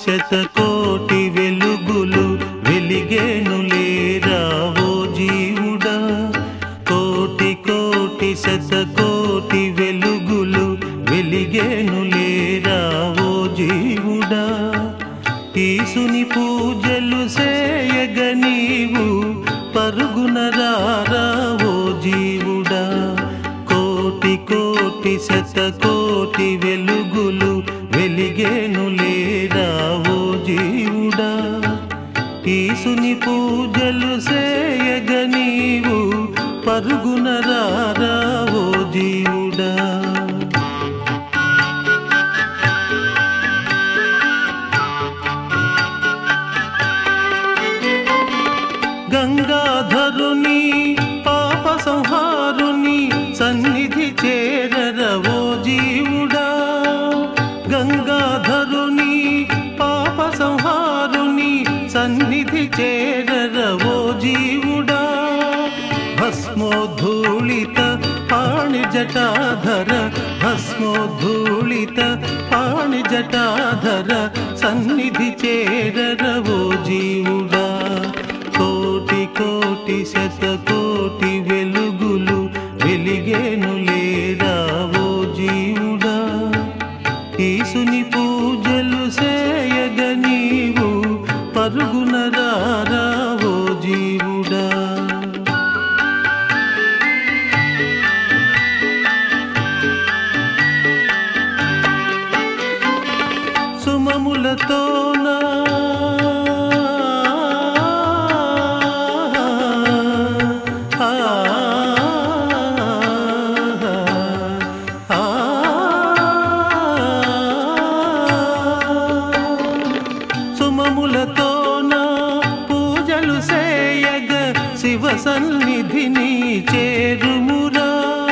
శతకోటి వెలుగులు వెలిగేను లేరా ఓ జీవుడా కోటి కోటి శతకోటి వెలుగులు వెలిగేను లేరా ఓ జీవుడా ఈసుని పూజలు సేయగ నీవు పరుగున రారా ఓ జీవుడా కోటి కోటి శతకోటి వెలుగులు వెలిగేను లేరా ఓ జీవుడా ఈసుని పూజలు సేయగ నీవు పరుగున రారా ఓ జీవుడా గంగాధరుని పాప సంహారుని సన్నిధి చేరరవో జీవుడా గంగాధరుని పాప సంహారుని సన్నిధి చేరరవో జీవుడా భస్మోద్ధూళిత పాణి జటాధర భస్మోద్ధూళిత పాణి జటాధర సన్నిధి చేరరవో జీవుడా కోటి కోటి శతకోటి వెలుగులు వెలిగేను లేరా ఓ జీవుడా ఈసుని పూజలు సేయగ నీవు పరుగున రారా ఓ జీవుడా సుమములతోనా ఆ, ఆ, సుమములతోన పూజలు సేయగ శివ సన్నిధిని చేరుమురా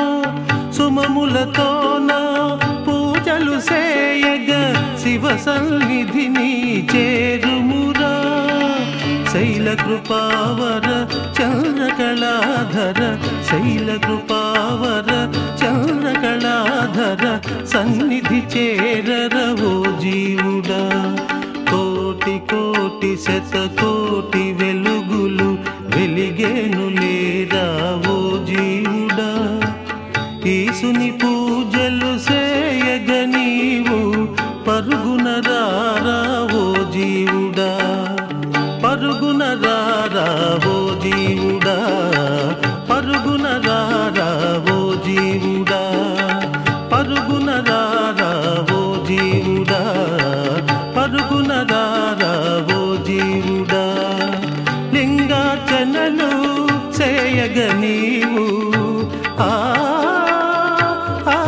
సుమములతోన పూజలు సేయగ శివ సన్నిధిని చేరుమురా శైల కృపావర చంద్రకళాధర శైల కృపావర చంద్రకళాధర సన్నిధి చేరరవో జీవుడా కోటి కోటి శతకోటి వెలుగులు వెలిగేను లేరా ఓ జీవుడా ఈసుని పూజలు సేయగ నీవు పరుగున రారా ఓ జీవుడా పరుగున రారా ఓ జీవుడా పరుగున రారా ఓ జీవుడా పరుగున రారా ఓ జీవుడా పరుగున రారా ఓ జీవుడా లింగార్చనలు చేయగ నీవు ఆ ఆ,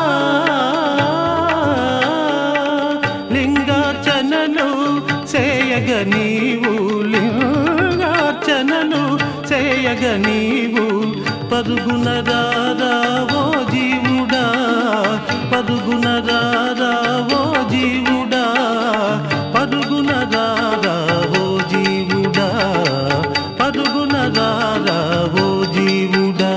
లింగార్చనను చేయగ నీవు లింగార్చనను చేయగ నీవు పరుగున రారా ఓ జీవుడా పరుగున రారా ఓ జీవుడా పరుగున రారా ఓ జీవుడా పరుగున రారా ఓ జీవుడా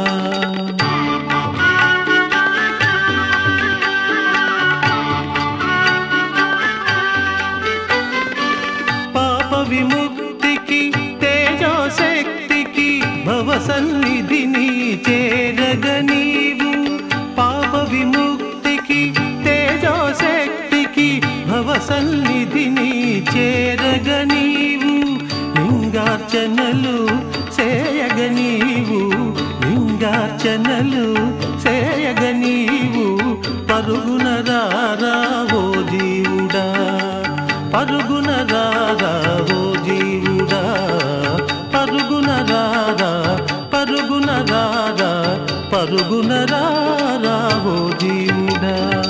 పాప విముక్తికి తేజశక్తికి భవ సన్నిధిని చేరగ నీవు పాప విముక్తికి తేజశక్తికి భవ సన్నిధిని చేరగ నీవు లింగార్చనలు చేయగ నీవు లింగార్చనలు చేయగ నీవు పరుగున రారా ఓ జీవుడా పరుగున రారా ఓ జీవుడా పరుగున రారా పరుగున రారా పరుగున రారా ఓ జీవుడా